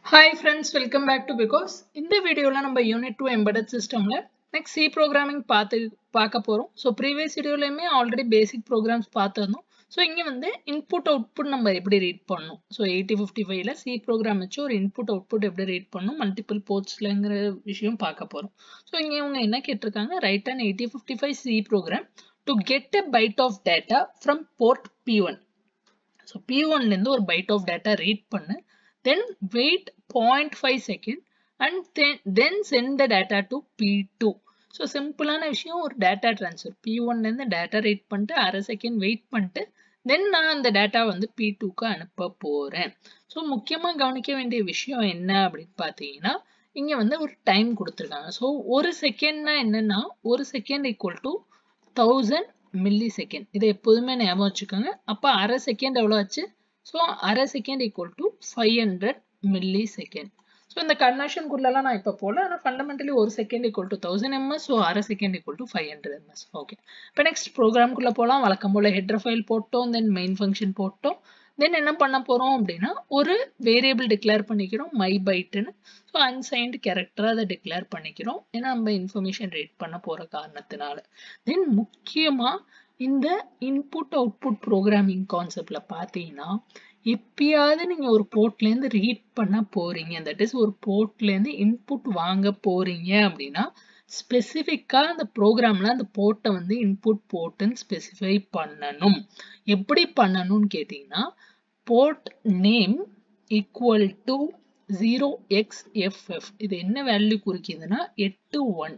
Hi friends welcome back to because இந்த வீடியோவில் நம்ம யூனிட் டூ எம்பெடட் சிஸ்டமில் நெக்ஸ்ட் சி ப்ரோக்ராமிங் பார்த்து பார்க்க போகிறோம் ஸோ ப்ரீவியஸ் வீடியோலையுமே ஆல்ரெடி பேசிக் ப்ரோக்ராம்ஸ் பார்த்துருந்தோம் ஸோ இங்கே வந்து இன்புட் அவுட்புட் நம்ம எப்படி ரீட் பண்ணணும் ஸோ எயிட்டி ஃபிஃப்டி ஃபைவ்ல சி ப்ரோக்ராம் வச்சு ஒரு இன்புட் அவுட்புட் எப்படி ரீட் பண்ணணும் மல்டிபிள் போர்ட்ஸ்லங்கிற விஷயம் பார்க்க போகிறோம் ஸோ இங்கே இவங்க என்ன கேட்டிருக்காங்க write and eighty fifty five C program to get a byte of data from port P one so P ஒன்லேருந்து ஒரு பைட் ஆஃப் டேட்டா ரீட் பண்ணு then wait 0.5 second and then, then send the data to P2. So சிம்பிளான விஷயம் ஒரு data transfer P ஒன்லேருந்து data read பண்ணிட்டு அரை second wait பண்ணிட்டு தென் நான் அந்த டேட்டா வந்து பி டூக்கு அனுப்ப போகிறேன் ஸோ முக்கியமாக கவனிக்க வேண்டிய விஷயம் என்ன அப்படின்னு பார்த்தீங்கன்னா இங்கே வந்து ஒரு டைம் கொடுத்துருக்காங்க ஸோ ஒரு செகண்ட்னா என்னன்னா ஒரு second equal to thousand millisecond இதை எப்போதுமே ஞாபகம் வச்சுக்கோங்க அப்போ அரை செகண்ட் எவ்வளோ ஆச்சு ஸோ அரை second equal to five hundred millisecond so இந்த கன்வர்ஷனுக்குள்ளலாம் நான் இப்போ போகல ஆனால் ஃபண்டமெண்டலி ஒரு second equal to thousand ms so அரை second equal to five hundred ms okay இப்போ நெக்ஸ்ட் ப்ரோக்ராம்குள்ளே போகலாம் வழக்கம் போல் ஹெட்ரு ஃபைல் போட்டோம் தென் மெயின் ஃபங்க்ஷன் போட்டோம் தென் என்ன பண்ண போகிறோம் அப்படின்னா ஒரு வேரியபிள் டிக்ளேர் பண்ணிக்கிறோம் மை பைட்டுன்னு ஸோ அன்சைன்டு கேரக்டராக அதை டிக்ளேர் பண்ணிக்கிறோம் ஏன்னா நம்ம இன்ஃபர்மேஷன் ரீட் பண்ண போகிற காரணத்தினால தென் முக்கியமாக இந்த இன்புட் அவுட்புட் ப்ரோக்ராமிங் கான்செப்டில் பார்த்தீங்கன்னா எப்பயாவது நீங்கள் ஒரு போர்ட்லேருந்து ரீட் பண்ண போகிறீங்க தட் இஸ் ஒரு போர்ட்லேருந்து இன்புட் வாங்க போகிறீங்க அப்படின்னா ஸ்பெசிஃபிக்காக அந்த ப்ரோக்ராமில் அந்த போர்ட்டை வந்து இன்புட் போர்ட்டுன்னு ஸ்பெசிஃபை பண்ணணும் எப்படி பண்ணணும்னு கேட்டிங்கன்னா port name equal to zero x FF இது என்ன வேல்யூ குறிக்குதுன்னா எட்டு ஒன்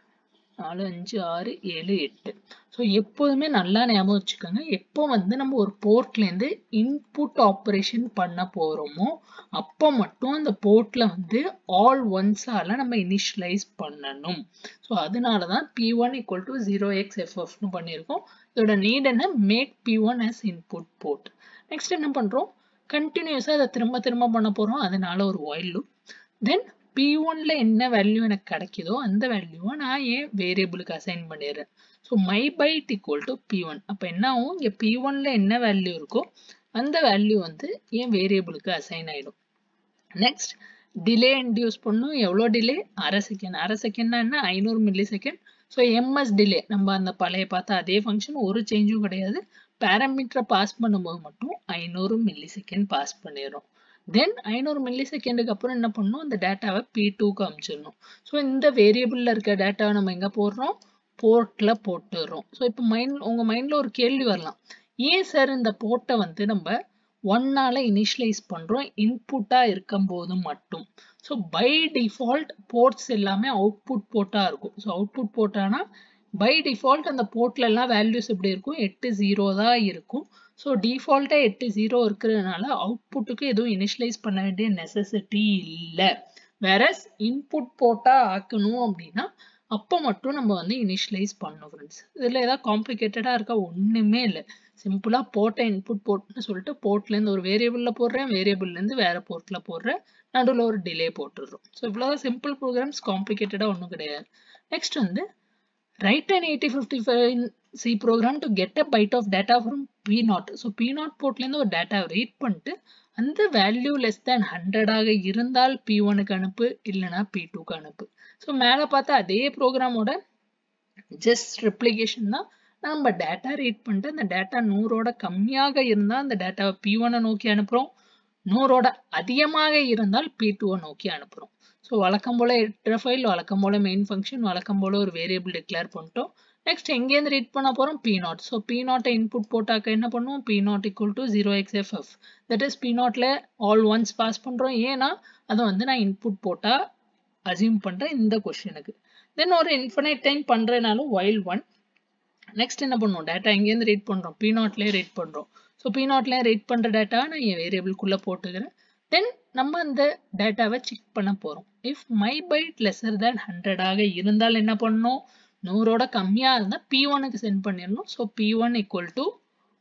நாலு அஞ்சு ஆறு ஏழு எட்டு ஸோ எப்போதுமே நல்லா ஞாபகம் வச்சுக்கோங்க எப்போ வந்து நம்ம ஒரு போர்ட்லேருந்து இன்புட் ஆப்ரேஷன் பண்ண போகிறோமோ அப்போ மட்டும் அந்த போர்ட்டில் வந்து ஆல் ஒன்ஸால் நம்ம இனிஷியலைஸ் பண்ணணும் ஸோ அதனால தான் P one equal to zero x எஃப்எஃப்னு பண்ணியிருக்கோம் இதோட நீட் என்ன make P one as input port next என்ன பண்ணுறோம் கண்டினியூஸாக அதை திரும்ப திரும்ப பண்ண போகிறோம் அதனால ஒரு ஒயில் லுப் தென் பி ஒன்ல என்ன வேல்யூ எனக்கு கிடைக்குதோ அந்த வேல்யூவை நான் ஏன் வேரியபிளுக்கு அசைன் பண்ணிடுறேன் so my byte equal to P one அப்போ என்ன ஆகும் இங்கே பி ஒன்ல என்ன வேல்யூ இருக்கோ அந்த வேல்யூ வந்து ஏன் வேரியபிளுக்கு அசைன் ஆகிடும் நெக்ஸ்ட் டிலே இன்டியூஸ் பண்ணும் எவ்வளோ டிலே அரை செகண்ட் அரை செகண்ட்னா என்ன ஐநூறு millisecond so ms delay நம்ம அந்த பழைய பார்த்தா அதே ஃபங்க்ஷன் ஒரு சேஞ்சும் கிடையாது பேராமீட்டரை பாஸ் பண்ணும்போது மட்டும் ஐநூறு மில்லி செகண்ட் பாஸ் பண்ணிடுறோம் தென் ஐநூறு மில்லி செகண்டுக்கு அப்புறம் என்ன பண்ணணும் அந்த டேட்டாவை பி டூக்கு அமிச்சிடணும் ஸோ இந்த வேரியபிளில் இருக்க டேட்டாவை நம்ம எங்கே போடுறோம் போர்ட்டில் போட்டுடுறோம் ஸோ இப்போ மைண்ட் உங்கள் மைண்டில் ஒரு கேள்வி வரலாம் ஏன் சார் இந்த போர்ட்டை வந்து நம்ம ஒன்னால் இனிஷியலைஸ் பண்ணுறோம் இன்புட்டாக இருக்கும்போது மட்டும் ஸோ பை டிஃபால்ட் போர்ட்ஸ் எல்லாமே அவுட்புட் போர்ட்டாக இருக்கும் ஸோ அவுட்புட் போர்ட்டானா பை டிஃபால்ட் அந்த போர்ட்ல எல்லாம் வேல்யூஸ் எப்படி இருக்கும் எட்டு ஜீரோ தான் இருக்கும் ஸோ டிஃபால்ட்டாக எட்டு ஜீரோ இருக்கிறதுனால அவுட்புட்டுக்கு எதுவும் இனிஷியலைஸ் பண்ண வேண்டிய நெசசிட்டி இல்லை வேற இன்புட் போட்டால் ஆக்கணும் அப்படின்னா அப்போ மட்டும் நம்ம வந்து இனிஷியலைஸ் பண்ணணும் ஃப்ரெண்ட்ஸ் இதில் ஏதாவது காம்ப்ளிகேட்டடாக இருக்கா ஒன்றுமே இல்லை சிம்பிளாக போட்ட இன்புட் போட்டுன்னு சொல்லிட்டு போர்ட்லேருந்து ஒரு வேரியபிளில் போடுறேன் வேரியபிள்லேருந்து வேறு போர்ட்டில் போடுறேன் நடுவில் ஒரு டிலே போட்டுடுறோம் ஸோ இவ்வளோதான் சிம்பிள் ப்ரோக்ராம்ஸ் காம்ப்ளிகேட்டடாக ஒன்றும் கிடையாது நெக்ஸ்ட் வந்து write and eighty fifty five C program to get a byte of data from P nought so P nought போர்ட்லேருந்து ஒரு டேட்டாவை ரீட் பண்ணிட்டு அந்த வேல்யூ லெஸ் தேன் ஹண்ட்ரடாக இருந்தால் பி ஒனுக்கு அனுப்பு இல்லைனா பி டூக்கு அனுப்பு ஸோ மேலே பார்த்தா அதே ப்ரோக்ராமோட ஜஸ்ட் ரெப்ளிகேஷன் தான் நம்ம டேட்டா ரீட் பண்ணிட்டு அந்த டேட்டா நூறோட கம்மியாக இருந்தால் அந்த டேட்டாவை பி ஒனை நோக்கி அனுப்புகிறோம் நூறோட அதிகமாக இருந்தால் பி டூவை நோக்கி அனுப்புகிறோம் ஸோ வழக்கம் போல் எட்ர ஃபைல் வழக்கம் போல் மெயின் ஃபங்க்ஷன் வழக்கம் போல் ஒரு வேரியபிள் டிக்ளேர் பண்ணிட்டோம் நெக்ஸ்ட் எங்கேருந்து ரீட் பண்ண போகிறோம் பி நாட் ஸோ பி நாட்டை இன்புட் போட்டாக்க என்ன பண்ணுவோம் P nought equal to zero x FF that is P நாட்டில் ஆல் ஒன்ஸ் பாஸ் பண்ணுறோம் ஏன்னா அதை வந்து நான் இன்புட் போட்டால் அசியூம் பண்ணுறேன் இந்த கொஷனுக்கு தென் ஒரு இன்ஃபினைட் டைம் பண்ணுறதுனாலும் வைல் ஒன் நெக்ஸ்ட் என்ன பண்ணுவோம் டேட்டா எங்கேருந்து ரீட் பண்ணுறோம் பி நாட்லேயே ரீட் பண்ணுறோம் ஸோ பி நாட்லேயே ரீட் பண்ணுற டேட்டா நான் என் வேரியபிள்குள்ளே போட்டுக்கிறேன் தென் நம்ம அந்த டேட்டாவை செக் பண்ண போகிறோம் if my byte lesser than ஹண்ட்ரடாக இருந்தால் என்ன பண்ணணும் நூறோட கம்மியாக இருந்தால் பி ஒனுக்கு சென்ட் பண்ணிடணும் so P one equal to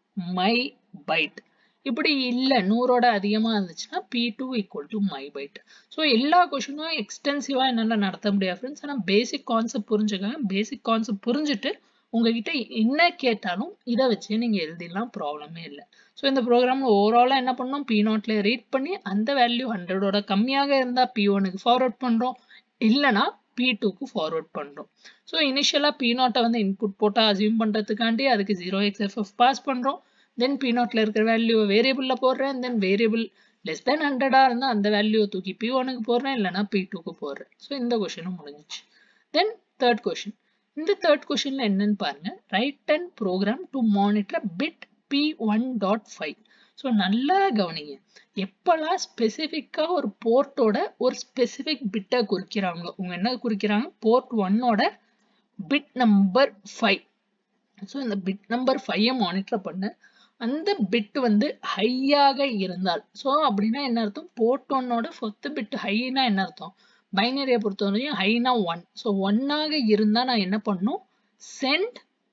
my byte இப்படி இல்லை நூறோட அதிகமாக இருந்துச்சுன்னா P two equal to my byte so எல்லா கொஷினும் எக்ஸ்டென்சிவாக என்னால் நடத்த முடியாது ஃப்ரெண்ட்ஸ் ஆனால் பேசிக் கான்செப்ட் புரிஞ்சுக்கங்க பேசிக் கான்செப்ட் புரிஞ்சுட்டு உங்ககிட்ட என்ன கேட்டாலும் இதை வச்சு நீங்க எழுதிடலாம் ப்ராப்ளமே இல்லை ஸோ இந்த ப்ரோக்ராம்ல ஓவராலாக என்ன பண்ணோம் பி நாட்ல ரீட் பண்ணி அந்த வேல்யூ ஹண்ட்ரடோட கம்மியாக இருந்தா பி ஒனுக்கு ஃபார்வர்ட் பண்றோம் இல்லைனா பி டூக்கு ஃபார்வர்ட் பண்றோம் ஸோ இனிஷியலாக பி நாட்டை வந்து இன்புட் போட்டா அசியூம் பண்றதுக்காண்டி அதுக்கு ஜீரோ எக்ஸ் எஃப்எஃப் பாஸ் பண்றோம் தென் பி நாட்ல இருக்கிற வேல்யூ வேரியபிள்ல போடுறேன் தென் வேரியபிள் லெஸ் தென் ஹண்ட்ரடா இருந்தா அந்த வேல்யூ தூக்கி பி ஒனுக்கு போடுறேன் இல்லைனா பி டூக்கு போடுறேன் ஸோ இந்த கொஷினும் முடிஞ்சிச்சு தென் தேர்ட் கொஷின் இந்த தேர்ட் கொஷின்ல என்னன்னு பாருங்க write and program to monitor bit P one dot five so நல்லா கவனிங்க எப்பெல்லாம் ஸ்பெசிஃபிக்கா ஒரு போர்ட்டோட ஒரு ஸ்பெசிஃபிக் பிட்டை குறிக்கிறாங்களோ உங்க என்ன குறிக்கிறாங்க போர்ட் ஒன்னோட பிட் நம்பர் ஃபைவ் ஸோ இந்த பிட் நம்பர் ஃபைவை மானிட்டர் பண்ண அந்த பிட் வந்து ஹையாக இருந்தால் ஸோ அப்படின்னா என்ன அர்த்தம் போர்ட் ஒன்னோட ஃபொத்து பிட் ஹைனா என்ன அர்த்தம் பைனரியை பொறுத்தவரையும் ஹைனா ஒன் ஸோ ஒன்னாக இருந்தால் நான் என்ன பண்ணும் சென்ட்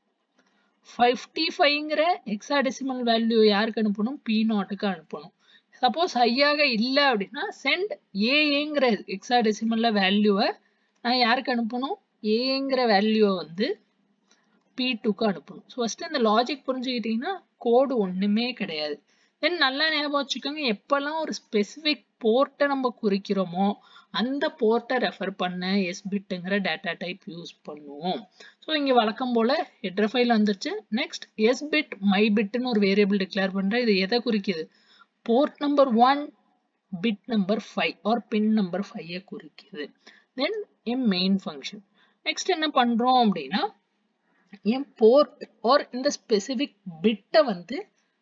ஃபிஃப்டி ஃபைவ்ங்கிற எக்ஸாடெசிமல் வேல்யூ யாருக்கு அனுப்பணும் பி நாட்டுக்கு அனுப்பணும் சப்போஸ் ஹையாக இல்லை அப்படின்னா சென்ட் ஏங்கிற எக்ஸாடெசிமல்ல வேல்யூவை நான் யாருக்கு அனுப்பணும் ஏங்கிற வேல்யூவை வந்து பி டூக்கு அனுப்பணும் ஸோ ஃபஸ்ட்டு இந்த லாஜிக் புரிஞ்சுக்கிட்டீங்கன்னா கோடு ஒன்றுமே கிடையாது தென் நல்லா ஞாபகம் வச்சுக்கோங்க எப்பெல்லாம் ஒரு ஸ்பெசிஃபிக் போர்ட்டை நம்ம குறிக்கிறோமோ அந்த போர்ட்டை ரெஃபர் பண்ண எஸ் பிட்டுங்கிற டேட்டா டைப் யூஸ் பண்ணுவோம் ஸோ இங்கே வழக்கம் போல் ஹெட்ரு ஃபைல் வந்துருச்சு நெக்ஸ்ட் எஸ் பிட் மை பிட்னு ஒரு வேரியபிள் டிக்ளேர் பண்ணுறேன் இது எதை குறிக்குது port number one bit number five or pin number ஃபைவை குறிக்குது தென் என் மெயின் ஃபங்க்ஷன் நெக்ஸ்ட் என்ன பண்ணுறோம் அப்படின்னா என் போர்ட் ஆர் இந்த ஸ்பெசிஃபிக் பிட்டை வந்து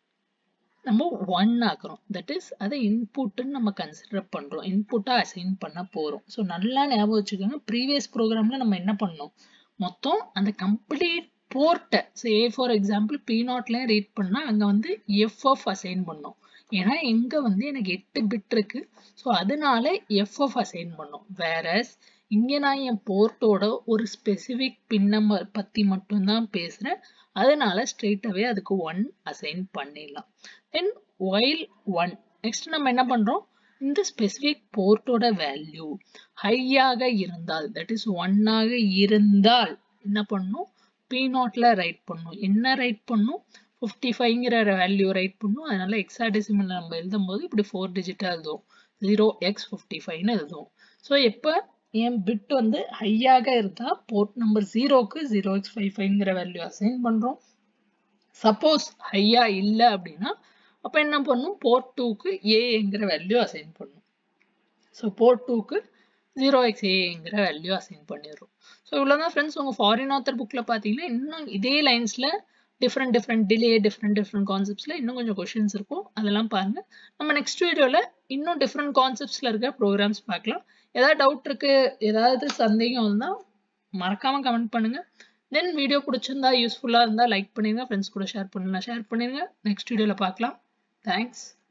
நம்ம ஒன் ஆக்குறோம் தட் இஸ் அதை இன்புட்டுன்னு நம்ம கன்சிடர் பண்ணுறோம் இன்புட்டாக அசைன் பண்ண போகிறோம் ஸோ நல்லா ஞாபகம் வச்சுக்கோங்க ப்ரீவியஸ் ப்ரோக்ராமில் நம்ம என்ன பண்ணோம் மொத்தம் அந்த கம்ப்ளீட் போர்ட்டை so a for example P நாட்லேயும் ரீட் பண்ணால் அங்கே வந்து எஃப்எஃப் அசைன் பண்ணோம் ஏன்னா இங்கே வந்து எனக்கு எட்டு பிட் இருக்கு ஸோ அதனால எஃப்எஃப் அசைன் பண்ணோம் வேற இங்கே நான் என் போர்ட்டோட ஒரு ஸ்பெசிஃபிக் பின் நம்பர் பற்றி மட்டும்தான் பேசுகிறேன் அதனால ஸ்ட்ரெயிட்டாகவே அதுக்கு ஒன் அசைன் பண்ணிடலாம் தென் ஒயில் ஒன் நெக்ஸ்ட் நம்ம என்ன பண்ணுறோம் இந்த ஸ்பெசிஃபிக் போர்ட்டோட வேல்யூ ஹையாக இருந்தால் தட் இஸ் ஒன்னாக இருந்தால் என்ன பண்ணும் பி நாட்ல ரைட் பண்ணும் என்ன ரைட் பண்ணும் ஃபிஃப்டி ஃபைவ்ங்கிற வேல்யூ ரைட் பண்ணும் அதனால எக்ஸாடெசிமல் நம்ம எழுதும் போது இப்படி ஃபோர் டிஜிட்டாக எழுதுவோம் ஜீரோ எக்ஸ் ஃபிஃப்டி ஃபைவ்னு எழுதுவோம் ஸோ எப்போ என் பிட் வந்து ஹையாக இருந்தால் போர்ட் நம்பர் ஜீரோக்கு ஜீரோ எக்ஸ் ஃபைவ் ஃபைவ்ங்கிற வேல்யூ அசைன் பண்ணுறோம் சப்போஸ் ஹையா இல்லை அப்படின்னா அப்போ என்ன பண்ணும் போர்ட் டூக்கு ஏங்கிற வேல்யூ அசைன் பண்ணும் ஸோ போர்ட் டூக்கு ஜீரோ எக்ஸ் ஏங்கிற வேல்யூ அசைன் பண்ணிடுறோம் ஸோ இவ்வளோதான் ஃப்ரெண்ட்ஸ் உங்கள் ஃபாரின் ஆத்தர் புக்கில் பார்த்தீங்கன்னா இன்னும் இதே லைன்ஸில் different different delay different different கான்செப்ட்ஸில் இன்னும் கொஞ்சம் கொஷின்ஸ் இருக்கும் அதெல்லாம் பாருங்கள் நம்ம நெக்ஸ்ட் வீடியோவில் இன்னும் டிஃப்ரெண்ட் கான்செப்ட்ஸில் இருக்க ப்ரோக்ராம்ஸ் பார்க்கலாம் ஏதாவது டவுட் இருக்கு ஏதாவது சந்தேகம் இருந்தால் மறக்காமல் கமெண்ட் பண்ணுங்கள் தென் வீடியோ பிடிச்சிருந்தா யூஸ்ஃபுல்லாக இருந்தால் லைக் பண்ணிடுங்க ஃப்ரெண்ட்ஸ் கூட ஷேர் பண்ணுங்க ஷேர் பண்ணிடுங்க நெக்ஸ்ட் வீடியோவில் பார்க்கலாம் தேங்க்ஸ்